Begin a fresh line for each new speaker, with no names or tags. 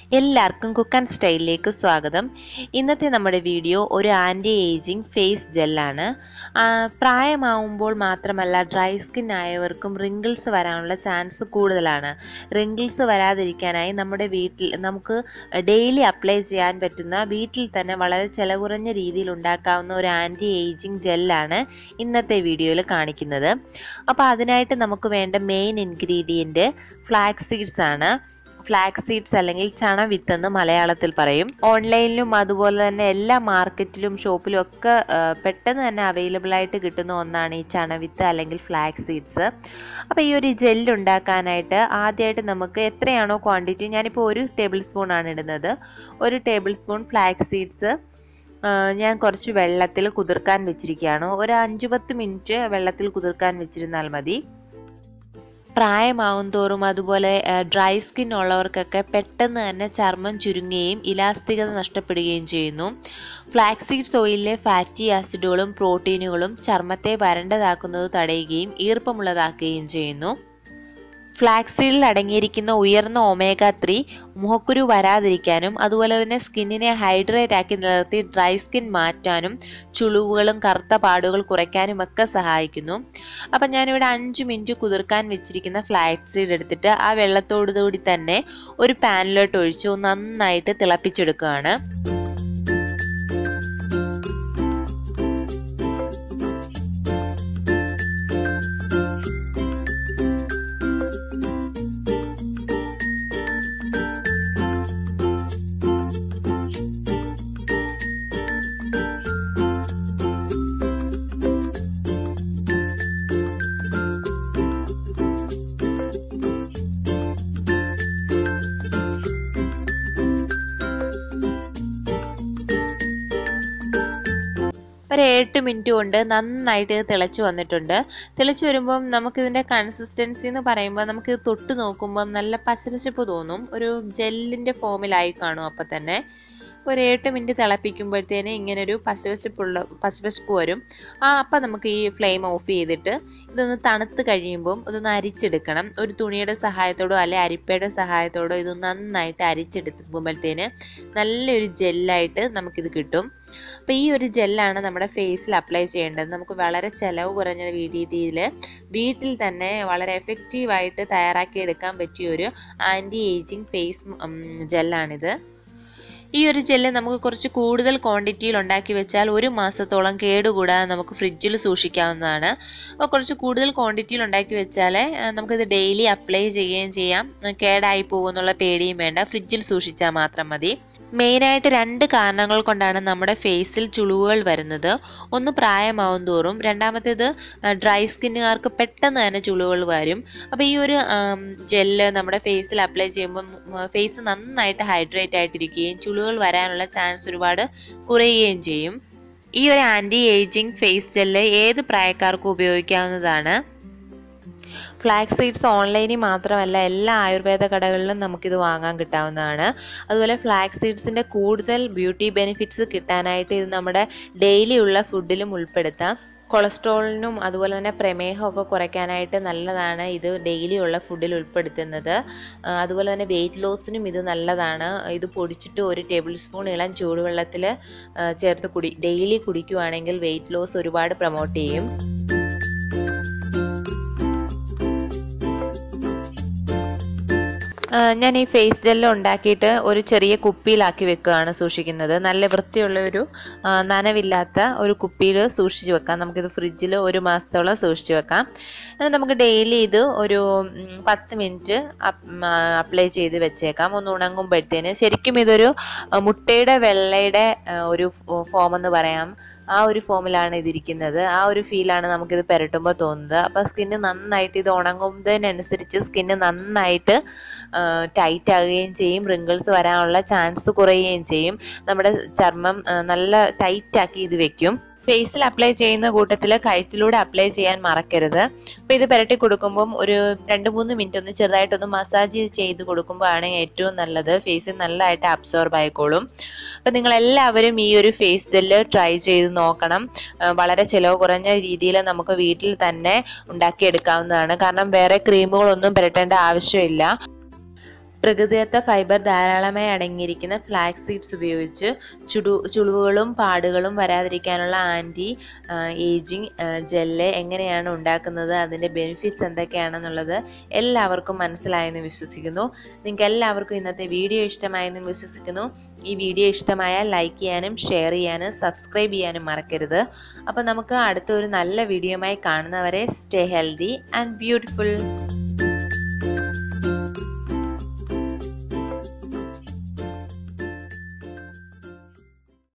എല്ലാവർക്കും cook and സ്റ്റൈലിലേക്ക് സ്വാഗതം ഇന്നത്തെ നമ്മുടെ വീഡിയോ ഒരു ആൻറ്റി ഏജിങ് ഫേസ് ജെല്ലാണ് പ്രായമാവുമ്പോൾ മാത്രമല്ല ഡ്രൈ സ്കിൻ ആയവർക്കും റിങ്കിൾസ് വരാനുള്ള ചാൻസ് കൂടുതലാണ് റിങ്കിൾസ് വരാതിരിക്കാനായി നമ്മുടെ വീട്ടിൽ നമുക്ക് ഡെയിലി അപ്ലൈ ചെയ്യാൻ പറ്റുന്ന വീട്ടിൽ തന്നെ വളരെ ചിലവ് കുറഞ്ഞ രീതിയിൽ ഉണ്ടാക്കാവുന്ന ഒരു ആൻറ്റി ഏജിങ് ജെല്ലാണ് ഇന്നത്തെ വീഡിയോയിൽ കാണിക്കുന്നത് അപ്പോൾ അതിനായിട്ട് നമുക്ക് വേണ്ട മെയിൻ ഇൻഗ്രീഡിയൻറ്റ് ഫ്ലാക്സ് സീഡ്സ് ആണ് ഫ്ലാക്സ് സീഡ്സ് അല്ലെങ്കിൽ ചണവിത്ത് എന്ന് മലയാളത്തിൽ പറയും ഓൺലൈനിലും അതുപോലെ തന്നെ എല്ലാ മാർക്കറ്റിലും ഷോപ്പിലും ഒക്കെ പെട്ടെന്ന് തന്നെ അവൈലബിൾ ആയിട്ട് കിട്ടുന്ന ഒന്നാണ് ഈ ചണവിത്ത് അല്ലെങ്കിൽ ഫ്ലാക്സ് സീഡ്സ് അപ്പോൾ ഈ ഒരു ജെല്ല് ഉണ്ടാക്കാനായിട്ട് ആദ്യമായിട്ട് നമുക്ക് എത്രയാണോ ക്വാണ്ടിറ്റി ഞാനിപ്പോൾ ഒരു ടേബിൾ സ്പൂൺ ആണ് ഇടുന്നത് ഒരു ടേബിൾ സ്പൂൺ ഫ്ലാക്സ് സീഡ്സ് ഞാൻ കുറച്ച് വെള്ളത്തിൽ കുതിർക്കാൻ വെച്ചിരിക്കുകയാണ് ഒരു അഞ്ച് പത്ത് മിനിറ്റ് വെള്ളത്തിൽ കുതിർക്കാൻ വെച്ചിരുന്നാൽ മതി പ്രായമാവും തോറും അതുപോലെ ഡ്രൈ സ്കിൻ ഉള്ളവർക്കൊക്കെ പെട്ടെന്ന് തന്നെ ചർമ്മം ചുരുങ്ങുകയും ഇലാസ്തികത നഷ്ടപ്പെടുകയും ചെയ്യുന്നു ഫ്ലാക്സീഡ്സ് ഓയിലിലെ ഫാറ്റി ആസിഡുകളും പ്രോട്ടീനുകളും ചർമ്മത്തെ വരണ്ടതാക്കുന്നത് തടയുകയും ഈർപ്പമുള്ളതാക്കുകയും ചെയ്യുന്നു ഫ്ലാക്സീഡിൽ അടങ്ങിയിരിക്കുന്ന ഉയർന്ന ഒമേഗ ത്രീ മുഖക്കുരു വരാതിരിക്കാനും അതുപോലെ തന്നെ സ്കിന്നിനെ ഹൈഡ്രേറ്റ് ആക്കി നിലനിർത്തി ഡ്രൈ സ്കിൻ മാറ്റാനും ചുളിവുകളും കറുത്ത പാടുകൾ കുറയ്ക്കാനും ഒക്കെ സഹായിക്കുന്നു അപ്പം ഞാനിവിടെ അഞ്ച് മിനിറ്റ് കുതിർക്കാൻ വെച്ചിരിക്കുന്ന ഫ്ലാക്സ് സീഡ് എടുത്തിട്ട് ആ വെള്ളത്തോടുകൂടി തന്നെ ഒരു പാനിലോട്ട് ഒഴിച്ചു നന്നായിട്ട് തിളപ്പിച്ചെടുക്കുകയാണ് ഒരു എട്ട് മിനിറ്റ് കൊണ്ട് നന്നായിട്ട് തിളച്ച് വന്നിട്ടുണ്ട് തിളച്ച് വരുമ്പം നമുക്കിതിൻ്റെ കൺസിസ്റ്റൻസി എന്ന് പറയുമ്പോൾ നമുക്ക് തൊട്ട് നോക്കുമ്പം നല്ല പശപശപ്പ് തോന്നും ഒരു ജെല്ലിൻ്റെ ഫോമിലായി കാണും അപ്പം തന്നെ ഒരു എട്ട് മിനിറ്റ് തിളപ്പിക്കുമ്പോഴത്തേന് ഇങ്ങനെ ഒരു പശപശപ്പുള്ള പശപശപ്പ് വരും ആ അപ്പം നമുക്ക് ഈ ഫ്ലെയിം ഓഫ് ചെയ്തിട്ട് ഇതൊന്ന് തണുത്ത് കഴിയുമ്പം ഇതൊന്ന് അരിച്ചെടുക്കണം ഒരു തുണിയുടെ സഹായത്തോടോ അല്ലെ അരിപ്പയുടെ സഹായത്തോടോ ഇത് നന്നായിട്ട് അരിച്ചെടുക്കുമ്പോഴത്തേന് നല്ലൊരു ജെല്ലായിട്ട് നമുക്കിത് കിട്ടും അപ്പോൾ ഈ ഒരു ജെല്ലാണ് നമ്മുടെ ഫേസിൽ അപ്ലൈ ചെയ്യേണ്ടത് നമുക്ക് വളരെ ചിലവ് കുറഞ്ഞ രീതിയിൽ വീട്ടിൽ തന്നെ വളരെ എഫക്റ്റീവായിട്ട് തയ്യാറാക്കി എടുക്കാൻ പറ്റിയ ഒരു ആൻറ്റി ഏജിങ് ഫേസ് ജെല്ലാണിത് ഈ ഒരു ജെല്ല് നമുക്ക് കുറച്ച് കൂടുതൽ ക്വാണ്ടിറ്റിയിൽ ഉണ്ടാക്കി വെച്ചാൽ ഒരു മാസത്തോളം കേടുകൂടാതെ നമുക്ക് ഫ്രിഡ്ജിൽ സൂക്ഷിക്കാവുന്നതാണ് അപ്പോൾ കുറച്ച് കൂടുതൽ ക്വാണ്ടിറ്റിയിൽ ഉണ്ടാക്കി വെച്ചാൽ നമുക്കിത് ഡെയിലി അപ്ലൈ ചെയ്യുകയും ചെയ്യാം കേടായി പോകുന്നുള്ള പേടിയും വേണ്ട ഫ്രിഡ്ജിൽ സൂക്ഷിച്ചാൽ മാത്രം മതി മെയിനായിട്ട് രണ്ട് കാരണങ്ങൾ കൊണ്ടാണ് നമ്മുടെ ഫേസിൽ ചുളിവുകൾ വരുന്നത് ഒന്ന് പ്രായമാവും തോറും രണ്ടാമത്തേത് ഡ്രൈ സ്കിന്നുകാർക്ക് പെട്ടെന്ന് തന്നെ ചുളിവുകൾ വരും അപ്പോൾ ഈ ഒരു ജെല്ല് നമ്മുടെ ഫേസിൽ അപ്ലൈ ചെയ്യുമ്പോൾ ഫേസ് നന്നായിട്ട് ഹൈഡ്രേറ്റ് ആയിട്ടിരിക്കുകയും ചുളിവുകൾ വരാനുള്ള ചാൻസ് ഒരുപാട് കുറയുകയും ചെയ്യും ഈ ഒരു ആൻറ്റി ഏജിങ് ഫേസ് ജെല്ല് ഏത് പ്രായക്കാർക്കും ഉപയോഗിക്കാവുന്നതാണ് ഫ്ലാക്സ് സീഡ്സ് ഓൺലൈനിൽ മാത്രമല്ല എല്ലാ ആയുർവേദ കടകളിലും നമുക്കിത് വാങ്ങാൻ കിട്ടാവുന്നതാണ് അതുപോലെ ഫ്ലാക്സ് സീഡ്സിൻ്റെ കൂടുതൽ ബ്യൂട്ടി ബെനിഫിറ്റ്സ് കിട്ടാനായിട്ട് ഇത് നമ്മുടെ ഡെയിലി ഉള്ള ഫുഡിലും ഉൾപ്പെടുത്താം കൊളസ്ട്രോളിനും അതുപോലെ തന്നെ പ്രമേഹമൊക്കെ കുറയ്ക്കാനായിട്ട് നല്ലതാണ് ഇത് ഡെയിലി ഉള്ള ഫുഡിൽ ഉൾപ്പെടുത്തുന്നത് അതുപോലെ തന്നെ വെയിറ്റ് ലോസിനും ഇത് നല്ലതാണ് ഇത് പൊടിച്ചിട്ട് ഒരു ടേബിൾ സ്പൂൺ ഇളം ചൂടുവെള്ളത്തിൽ ചേർത്ത് കുടി ഡെയിലി കുടിക്കുവാണെങ്കിൽ വെയിറ്റ് ലോസ് ഒരുപാട് പ്രൊമോട്ട് ചെയ്യും ഞാൻ ഈ ഫേസ് ജെല്ല് ഉണ്ടാക്കിയിട്ട് ഒരു ചെറിയ കുപ്പിയിലാക്കി വെക്കുകയാണ് സൂക്ഷിക്കുന്നത് നല്ല വൃത്തിയുള്ള ഒരു നനവില്ലാത്ത ഒരു കുപ്പിയിൽ സൂക്ഷിച്ച് വെക്കാം നമുക്കിത് ഫ്രിഡ്ജിൽ ഒരു മാസത്തോളം സൂക്ഷിച്ച് വെക്കാം എന്നിട്ട് നമുക്ക് ഡെയിലി ഇത് ഒരു പത്ത് മിനിറ്റ് അപ്ലൈ ചെയ്ത് വെച്ചേക്കാം ഒന്ന് ഉണങ്ങുമ്പോഴത്തേന് ശരിക്കും ഇതൊരു മുട്ടയുടെ വെള്ളയുടെ ഒരു ഫോം എന്ന് പറയാം ആ ഒരു ഫോമിലാണ് ഇതിരിക്കുന്നത് ആ ഒരു ഫീലാണ് നമുക്കിത് പുരട്ടുമ്പോൾ തോന്നുന്നത് അപ്പോൾ സ്കിന്ന് നന്നായിട്ട് ഇത് ഉണങ്ങുന്നതിനനുസരിച്ച് സ്കിന്ന് നന്നായിട്ട് ടൈറ്റ് ആവുകയും ചെയ്യും റിങ്കിൾസ് വരാനുള്ള ചാൻസ് കുറയുകയും ചെയ്യും നമ്മുടെ ചർമ്മം നല്ല ടൈറ്റാക്കി ഇത് വെക്കും ഫേസിൽ അപ്ലൈ ചെയ്യുന്ന കൂട്ടത്തിൽ കഴുത്തിലൂടെ അപ്ലൈ ചെയ്യാൻ മറക്കരുത് അപ്പോൾ ഇത് പുരട്ടി കൊടുക്കുമ്പം ഒരു രണ്ട് മൂന്ന് മിനിറ്റ് ഒന്ന് ചെറുതായിട്ടൊന്ന് മസാജ് ചെയ്ത് കൊടുക്കുമ്പോഴാണ് ഏറ്റവും നല്ലത് ഫേസിൽ നല്ലതായിട്ട് അബ്സോർബ് ആയിക്കോളും അപ്പോൾ നിങ്ങൾ എല്ലാവരും ഈ ഒരു ഫേസ് ജെല്ല് ട്രൈ ചെയ്ത് നോക്കണം വളരെ ചിലവ് കുറഞ്ഞ രീതിയിൽ നമുക്ക് വീട്ടിൽ തന്നെ ഉണ്ടാക്കിയെടുക്കാവുന്നതാണ് കാരണം വേറെ ക്രീമുകളൊന്നും പുരട്ടേണ്ട ആവശ്യമില്ല പ്രകൃതിദത്ത ഫൈബർ ധാരാളമായി അടങ്ങിയിരിക്കുന്ന ഫ്ലാക്സ് സീഡ്സ് ഉപയോഗിച്ച് ചുടു ചുളിവുകളും പാടുകളും വരാതിരിക്കാനുള്ള ആൻറ്റി ഏജിങ് ജെല്ല് എങ്ങനെയാണ് ഉണ്ടാക്കുന്നത് അതിൻ്റെ ബെനിഫിറ്റ്സ് എന്തൊക്കെയാണെന്നുള്ളത് എല്ലാവർക്കും മനസ്സിലായെന്ന് വിശ്വസിക്കുന്നു നിങ്ങൾക്ക് എല്ലാവർക്കും ഇന്നത്തെ വീഡിയോ ഇഷ്ടമായെന്നും വിശ്വസിക്കുന്നു ഈ വീഡിയോ ഇഷ്ടമായാൽ ലൈക്ക് ചെയ്യാനും ഷെയർ ചെയ്യാനും സബ്സ്ക്രൈബ് ചെയ്യാനും മറക്കരുത് അപ്പോൾ നമുക്ക് അടുത്തൊരു നല്ല വീഡിയോയുമായി കാണുന്നവരെ സ്റ്റേ ഹെൽതി ആൻഡ് ബ്യൂട്ടിഫുൾ